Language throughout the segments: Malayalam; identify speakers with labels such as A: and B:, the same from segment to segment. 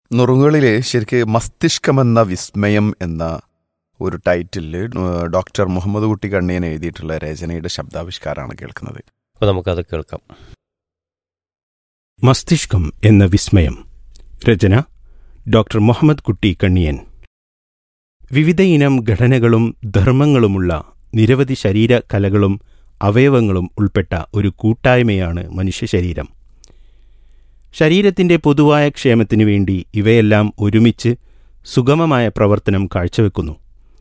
A: നുറുങ്ങുകളിൽ ശരിക്ക് മസ്തിഷ്കമെന്ന വിസ്മയം എന്ന ഒരു ടൈറ്റില് ഡോക്ടർ മുഹമ്മദ് കുട്ടി കണ്ണിയൻ എഴുതിയിട്ടുള്ള രചനയുടെ ശബ്ദാവിഷ്കാരമാണ് കേൾക്കുന്നത്
B: അപ്പോൾ നമുക്കത് കേൾക്കാം
C: മസ്തിഷ്കം എന്ന വിസ്മയം രചന ഡോക്ടർ മുഹമ്മദ് കുട്ടി കണ്ണിയൻ വിവിധയിനം ഘടനകളും ധർമ്മങ്ങളുമുള്ള നിരവധി ശരീര കലകളും അവയവങ്ങളും ഉൾപ്പെട്ട ഒരു കൂട്ടായ്മയാണ് മനുഷ്യ ശരീരം ശരീരത്തിന്റെ പൊതുവായ ക്ഷേമത്തിനു വേണ്ടി ഇവയെല്ലാം ഒരുമിച്ച് സുഗമമായ പ്രവർത്തനം കാഴ്ചവെക്കുന്നു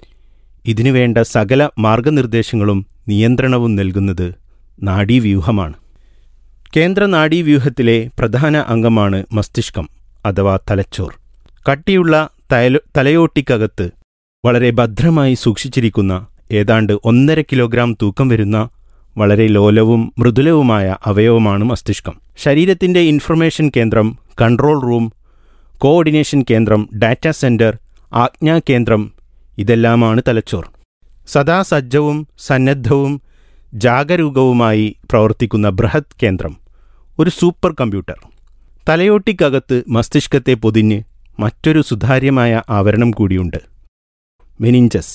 C: ഇതിനുവേണ്ട സകല മാർഗനിർദ്ദേശങ്ങളും നിയന്ത്രണവും നൽകുന്നത് നാഡീവ്യൂഹമാണ് കേന്ദ്ര നാഡീവ്യൂഹത്തിലെ പ്രധാന അംഗമാണ് മസ്തിഷ്കം അഥവാ തലച്ചോർ കട്ടിയുള്ള തയലോ തലയോട്ടിക്കകത്ത് വളരെ ഭദ്രമായി സൂക്ഷിച്ചിരിക്കുന്ന ഏതാണ്ട് ഒന്നര കിലോഗ്രാം തൂക്കം വരുന്ന വളരെ ലോലവും മൃദുലവുമായ അവയവമാണ് മസ്തിഷ്കം ശരീരത്തിന്റെ ഇൻഫർമേഷൻ കേന്ദ്രം കൺട്രോൾ റൂം കോഓർഡിനേഷൻ കേന്ദ്രം ഡാറ്റാ സെന്റർ ആജ്ഞാകേന്ദ്രം ഇതെല്ലാമാണ് തലച്ചോർ സദാ സജ്ജവും സന്നദ്ധവും ജാഗരൂകവുമായി പ്രവർത്തിക്കുന്ന ബൃഹത് കേന്ദ്രം ഒരു സൂപ്പർ കമ്പ്യൂട്ടർ തലയോട്ടിക്കകത്ത് മസ്തിഷ്കത്തെ പൊതിഞ്ഞ് മറ്റൊരു സുതാര്യമായ ആവരണം കൂടിയുണ്ട് മെനിഞ്ചസ്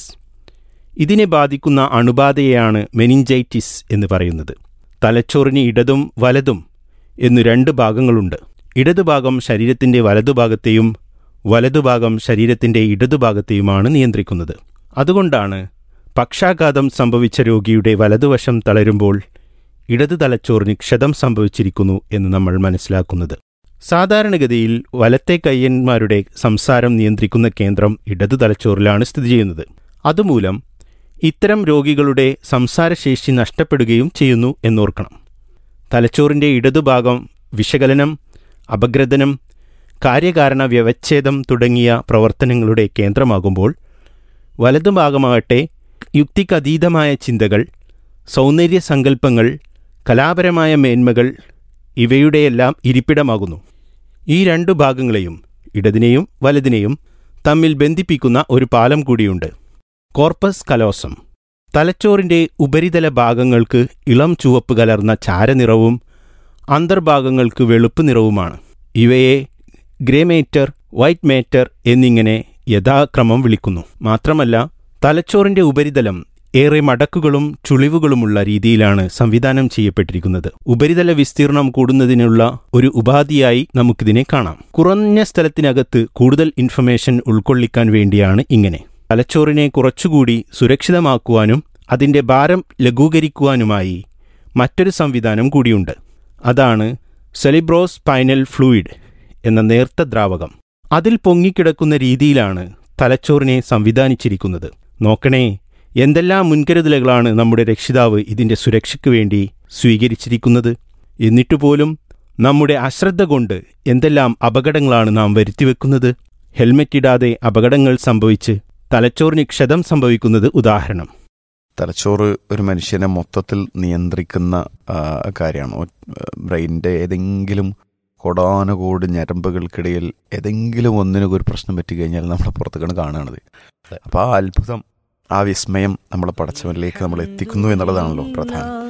C: ഇതിനെ ബാധിക്കുന്ന അണുബാധയെയാണ് മെനിഞ്ചൈറ്റിസ് എന്ന് പറയുന്നത് തലച്ചോറിന് ഇടതും വലതും എന്നു രണ്ട് ഭാഗങ്ങളുണ്ട് ഇടതുഭാഗം ശരീരത്തിന്റെ വലതുഭാഗത്തെയും വലതുഭാഗം ശരീരത്തിന്റെ ഇടതുഭാഗത്തെയുമാണ് നിയന്ത്രിക്കുന്നത് അതുകൊണ്ടാണ് പക്ഷാഘാതം സംഭവിച്ച രോഗിയുടെ വലതുവശം തളരുമ്പോൾ ഇടതു തലച്ചോറിന് ക്ഷതം സംഭവിച്ചിരിക്കുന്നു എന്ന് നമ്മൾ മനസ്സിലാക്കുന്നത് സാധാരണഗതിയിൽ വലത്തെ കയ്യന്മാരുടെ സംസാരം നിയന്ത്രിക്കുന്ന കേന്ദ്രം ഇടതു തലച്ചോറിലാണ് സ്ഥിതി ചെയ്യുന്നത് അതുമൂലം ഇത്തരം രോഗികളുടെ സംസാരശേഷി നഷ്ടപ്പെടുകയും ചെയ്യുന്നു എന്നോർക്കണം തലച്ചോറിന്റെ ഇടതുഭാഗം വിശകലനം അപഗ്രഥനം കാര്യകാരണ വ്യവച്ഛേദം തുടങ്ങിയ പ്രവർത്തനങ്ങളുടെ കേന്ദ്രമാകുമ്പോൾ വലതുഭാഗമാകട്ടെ യുക്തിക്കതീതമായ ചിന്തകൾ സൗന്ദര്യ സങ്കല്പങ്ങൾ കലാപരമായ മേന്മകൾ ഇവയുടെയെല്ലാം ഇരിപ്പിടമാകുന്നു ഈ രണ്ടു ഭാഗങ്ങളെയും ഇടതിനെയും വലതിനെയും തമ്മിൽ ബന്ധിപ്പിക്കുന്ന ഒരു പാലം കൂടിയുണ്ട് കോർപ്പസ് കലോസം തലച്ചോറിന്റെ ഉപരിതല ഭാഗങ്ങൾക്ക് ഇളം ചുവപ്പ് കലർന്ന ചാരനിറവും അന്തർഭാഗങ്ങൾക്ക് വെളുപ്പ് നിറവുമാണ് ഇവയെ ഗ്രേ മേറ്റർ വൈറ്റ് മേറ്റർ എന്നിങ്ങനെ യഥാക്രമം വിളിക്കുന്നു മാത്രമല്ല തലച്ചോറിന്റെ ഉപരിതലം ഏറെ മടക്കുകളും ചുളിവുകളുമുള്ള രീതിയിലാണ് സംവിധാനം ചെയ്യപ്പെട്ടിരിക്കുന്നത് ഉപരിതല വിസ്തീർണം കൂടുന്നതിനുള്ള ഒരു ഉപാധിയായി നമുക്കിതിനെ കാണാം കുറഞ്ഞ സ്ഥലത്തിനകത്ത് കൂടുതൽ ഇൻഫർമേഷൻ ഉൾക്കൊള്ളിക്കാൻ വേണ്ടിയാണ് ഇങ്ങനെ തലച്ചോറിനെ കുറച്ചുകൂടി സുരക്ഷിതമാക്കുവാനും അതിന്റെ ഭാരം ലഘൂകരിക്കുവാനുമായി മറ്റൊരു സംവിധാനം കൂടിയുണ്ട് അതാണ് സെലിബ്രോസ് പൈനൽ ഫ്ലൂയിഡ് എന്ന നേർത്ത ദ്രാവകം അതിൽ പൊങ്ങിക്കിടക്കുന്ന രീതിയിലാണ് തലച്ചോറിനെ സംവിധാനിച്ചിരിക്കുന്നത് നോക്കണേ എന്തെല്ലാം മുൻകരുതലുകളാണ് നമ്മുടെ രക്ഷിതാവ് ഇതിന്റെ സുരക്ഷയ്ക്ക് വേണ്ടി സ്വീകരിച്ചിരിക്കുന്നത് എന്നിട്ടുപോലും നമ്മുടെ അശ്രദ്ധ കൊണ്ട് എന്തെല്ലാം അപകടങ്ങളാണ് നാം വരുത്തിവെക്കുന്നത് ഹെൽമെറ്റ് ഇടാതെ അപകടങ്ങൾ സംഭവിച്ച് തലച്ചോറിന് ക്ഷതം സംഭവിക്കുന്നത് ഉദാഹരണം
A: തലച്ചോറ് ഒരു മനുഷ്യനെ മൊത്തത്തിൽ നിയന്ത്രിക്കുന്ന ആ, കാര്യമാണ് ഒ- ബ്രെയിനിന്റെ ഏതെങ്കിലും കൊടാനുകൂട് ഞരമ്പുകൾക്കിടയിൽ ഏതെങ്കിലും ഒന്നിനൊക്കെ ഒരു പ്രശ്നം പറ്റി കഴിഞ്ഞാൽ നമ്മളെ പുറത്തേക്കാണ് കാണുന്നത് അപ്പോൾ ആ അത്ഭുതം ആ വിസ്മയം നമ്മളെ പടച്ചവനിലേക്ക് നമ്മൾ എത്തിക്കുന്നു എന്നുള്ളതാണല്ലോ പ്രധാനം